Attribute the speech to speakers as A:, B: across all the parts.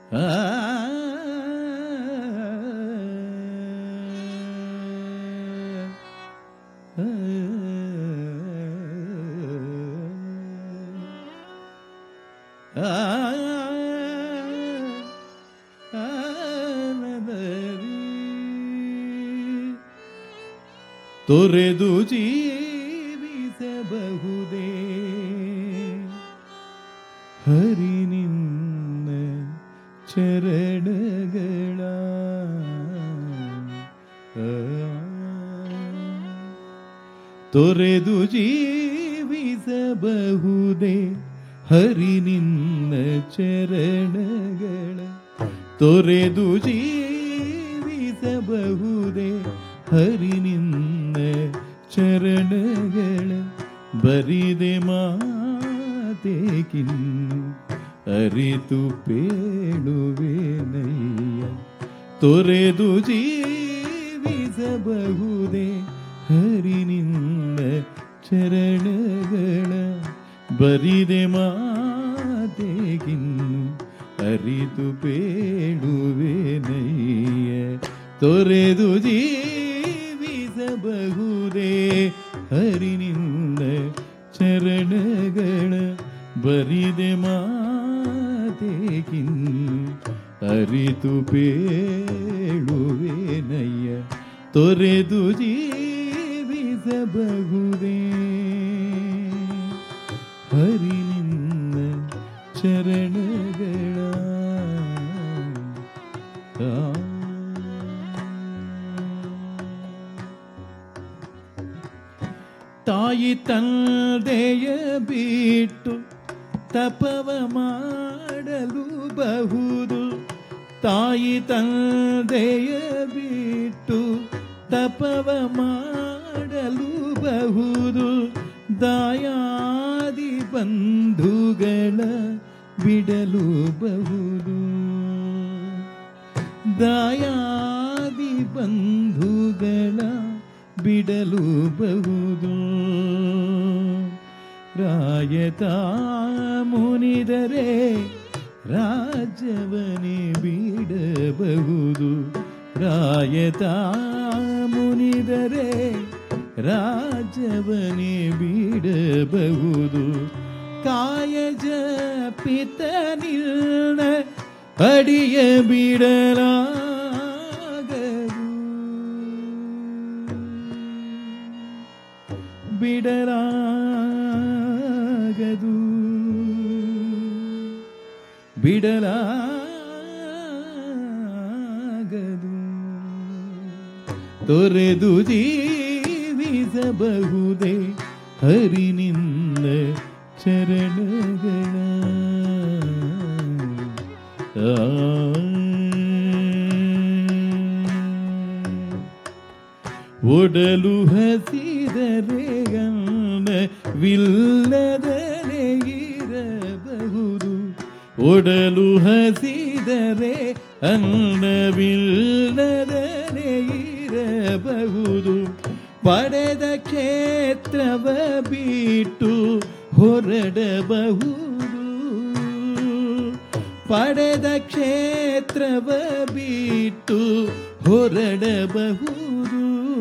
A: ಆ ತೊರೆದು ಜೀವಿಸಬಹುದೇ ಹರಿ ನಿನ್ನ ಚರಣಗಳ ಆ. ತೊರೆದು ಜೀವಿಸಬಹುದೇ ಹರಿ ನಿನ್ನ ಚರಣಗಳ ತೊರೆದು ಜೀವಿಸಬಹುದೇ ಹರಿ ನಿನ್ನ ಚರಣಗಳ ಬರಿದೆ ಮಾತೇಕಿನ್ನು ಅರಿತು ಪೇಳುವೆನಯ್ಯ ತೊರೆದು ಜೀವಿಸಬಹುದೇ ಹರಿ ನಿನ್ನ ಚರಣಗಳ ಬರಿದೆ ಮಾತೆಗಿನ್ನು ಅರಿತು ಪೇಳುವೆನಯ್ಯ ತೊರೆದು ಜೀವಿಸಬಹುದೇ ಹರಿ ನಿನ್ನ ಚರಣಗಳ ಬರಿದೆ ಮಾತೆಗಿನ್ನು ಅರಿತು ಪೇಳುವೆನಯ್ಯ ತೊರೆದು ಜೀವಿಸಬಹುದೇ ಹರಿ ನಿನ್ನ ಚರಣಗಳ ಆ. ತಾಯಿ ತಂದೆಯ ಬಿಟ್ಟು ತಪವ ಮಾಡಲು ಬಹುದು ತಾಯಿ ತಂದೆಯ ಬಿಟ್ಟು ತಪವ ಮಾಡಲು ಬಹುದು ದಾಯಾದಿ ಬಂಧುಗಳ ಬಿಡಲು ಬಹುದು ದಾಯಾದಿ ಬಂಧುಗಳ ಬಿಡಲು ಬಹುದು ರಾಯತ ಮುನಿದರೆ ರಾಜ್ಯವನೇ ಬಿಡಬಹುದು ರಾಯತ ಮುನಿದರೆ ರಾಜ್ಯವನೇ ಬಿಡಬಹುದು ಕಾಯಜ ಪಿತ ನಿಲ್ನ ಅಡಿಯ ಬಿಡಲಾಗದು ಬಿಡಲಾಗದು ಬಿಡಲಾಗದು ತೊರೆದು ಜೀವಿಸಬಹುದೇ ಹರಿ ನಿನ್ನ ಚರಣಗಳ ಒಡಲು ಹಸಿದರೆ ವಿಲ್ಲದರೆ ಇರಬಹುದು ಒಡಲು ಹಸಿದರೆ ಅನ್ನವಿಲ್ಲದರೆ ಇರಬಹುದು ಪಡೆದ ಕ್ಷೇತ್ರವ ಬಿಟ್ಟು ಹೊರಡಬಹುದು ಪಡೆದ ಕ್ಷೇತ್ರವ ಬಿಟ್ಟು ಹೊರಡಬಹುದು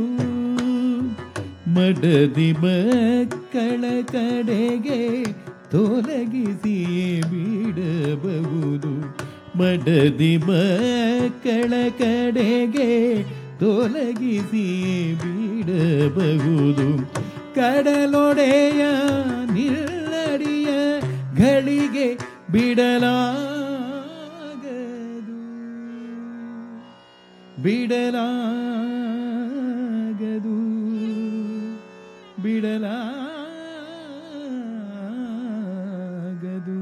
A: ಮಡದಿ ಮಕ್ಕಳ ಕಡೆಗೆ ತೊಲಗಿಸಿಯೇ ಬಿಡಬಹುದು ಮಡದಿ ಮಕ್ಕಳ ಕಡೆಗೆ ತೊಲಗಿಸಿಯೇ ಬಿಡಬಹುದು ಕಡಲೊಡೆಯ ನಿಲ್ಲಡಿಯ ಗಳಿಗೆ ಬಿಡಲಾಗದು ಬಿಡಲಾಗದು ಬಿಡಲಾಗದು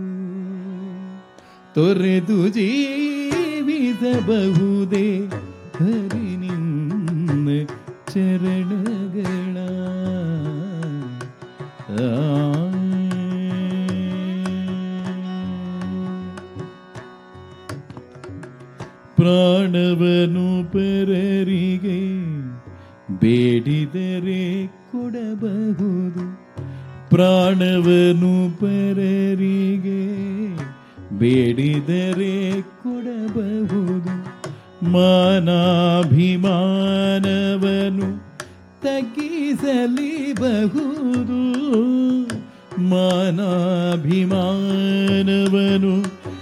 A: ತೊರೆದು ಜೀವಿಸಬಹುದೇ ಹರಿ ನಿನ್ನ ಚರಣಗಳ ಪ್ರಾಣವನು ಪರರಿಗೆ ಬೇಡಿದರೆ ಕೊಡಬಹುದು ಪ್ರಾಣವನು ಪರರಿಗೆ ಬೇಡಿದರೆ ಕೊಡಬಹುದು ಮಾನಾಭಿಮಾನವನು ತಗ್ಗಿಸಲಿಬಹುದು ಮಾನಾಭಿಮಾನವನು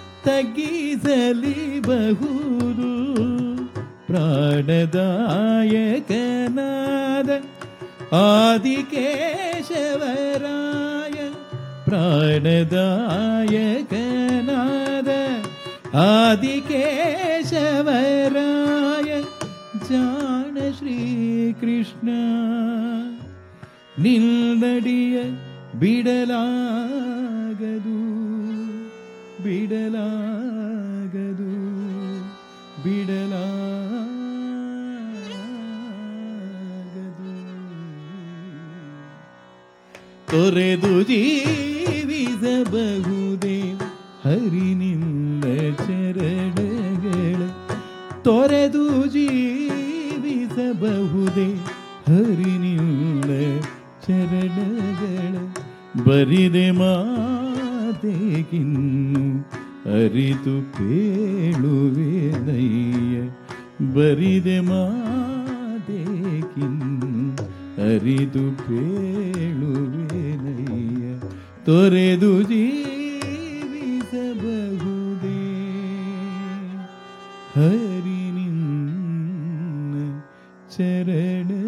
A: ತಗ್ಗಿಸಲಿಬಹುದು ಪ್ರಾಣದಾಯಕನಾದ ಆದಿಕೇಶವರಾಯ ಪ್ರಾಣದಾಯಕನಾದ ಆದಿಕೇಶವರಾಯ ಜಾಣ ಶ್ರೀಕೃಷ್ಣ ನಿಲ್ದಡಿಯ ಬಿಡಲಾಗದು ಬಿಡಲಾಗದು ಬಿಡಲಾಗದು ತೊರೆದು ಜೀವಿಸಬಹುದೇ ಹರಿನಿಂದ ಚರಣಗಳ ತೊರೆದು ಜೀವಿಸಬಹುದೇ ಹರಿನಿಂದ ಚರಣಗಳ ಬರಿದೆ ಮಾತೆಗಿನ್ನು ಅರಿತು ಕೇಳುವೆ ನಯ್ಯ ಬರಿದೆ ಮಾತೆಗಿನ್ನು ಅರಿದು ಪೇಳುವೆ ನಯ್ಯ ತೊರೆದು ಜೀವಿಸಬಹುದೇ ಹರಿನಿನ್ನ ಚರಣ